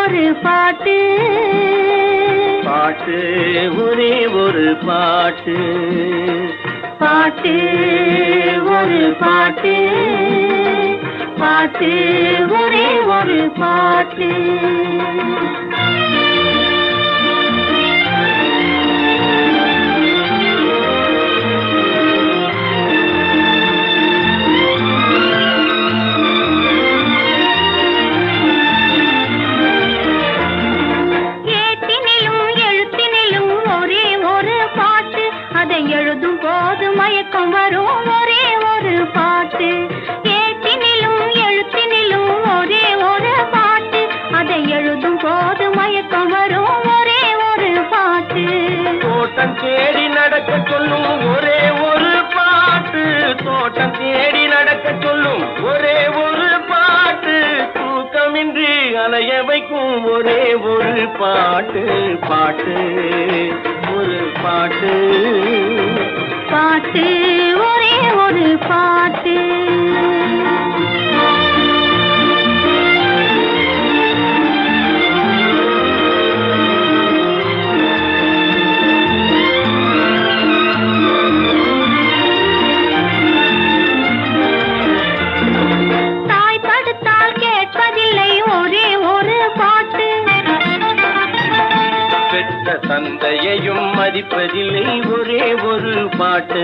ஒரு பாட்டு பாட்டு ஒரே ஒரு பாட்டு பாட்டு ஒரு பாட்டு பாட்டு ஒரே ஒரு பாட்டு ஏட்டினிலும் எழுத்தினிலும் ஒரே ஒரு பாட்டு அதை எழுதும் போது மயக்கம் வரும் ஒரே ஒரு பாட்டு ஏட்டினிலும் எழுத்தினிலும் ஒரே ஒரு பாட்டு அதை எழுதும் போது மயக்கம் வரும் ஒரே ஒரு பாட்டு தோட்டம் தேடி நடக்க சொல்லும் ஒரே ஒரு பாட்டு தோட்டம் தேடி நடக்க சொல்லும் ஒரே ஒரு பாட்டு தூக்கமின்றி அலைய வைக்கும் ஒரே ஒரு பாட்டு பாட்டு ஒரு பாட்டு பாட்டு ஒரே ஒரு பாட்டு தாய் படுத்தால் கேட்பதில்லை ஒரே ஒரு பாட்டு பெற்ற தந்தையையும் மதிப்பதில்லை ஒரே ஒரு பாட்டு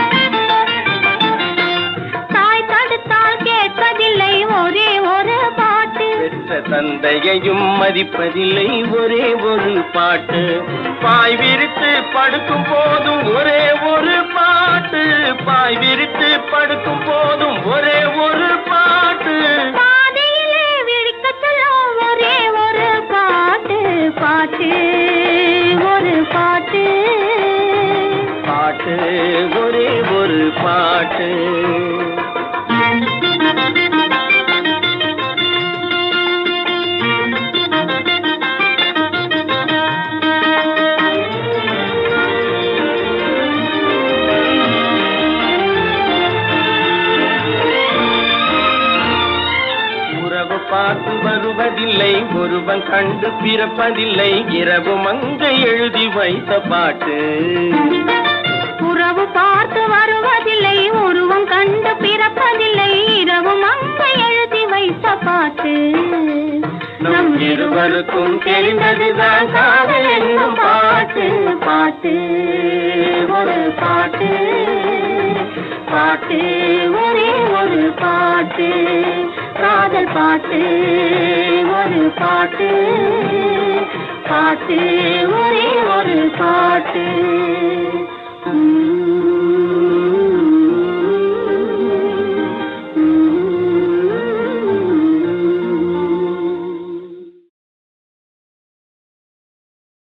தாய் தடுத்தால் கேட்பதில்லை ஒரே ஒரு பாட்டு பெற்ற தந்தையையும் மதிப்பதில்லை ஒரே ஒரு பாட்டு பாய் விரித்து படுக்கும் போதும் ஒரே ஒரு பாட்டு பாய் விரித்து படுக்கும் போதும் ஒரே ஒரு பாட்டு பாதையிலே விழிக்கச் சொல்லும் ஒரே ஒரு பாட்டு பாட்டு ஒரு பாட்டு பாட்டு ஒரே ஒரு பாட்டு உறவு பார்த்து வருவதில்லை ஒருவன் கண்டு பிறப்பதில்லை இரவு மங்கை எழுதி வைத்த பாட்டு உறவு பார்த்து வருவதில்லை உருவம் கண்டு பிறப்பதில்லை இரவு மங்க எழுதி வைத்த பாட்டு நம் இருவருக்கும் தெரிந்ததுதான் காதல் என்னும் பாட்டு பாட்டு ஒரு பாட்டு பாட்டு ஒரே ஒரு பாட்டு காதல் பாட்டு ஒரு பாட்டு பாட்டு ஒரே ஒரு பாட்டு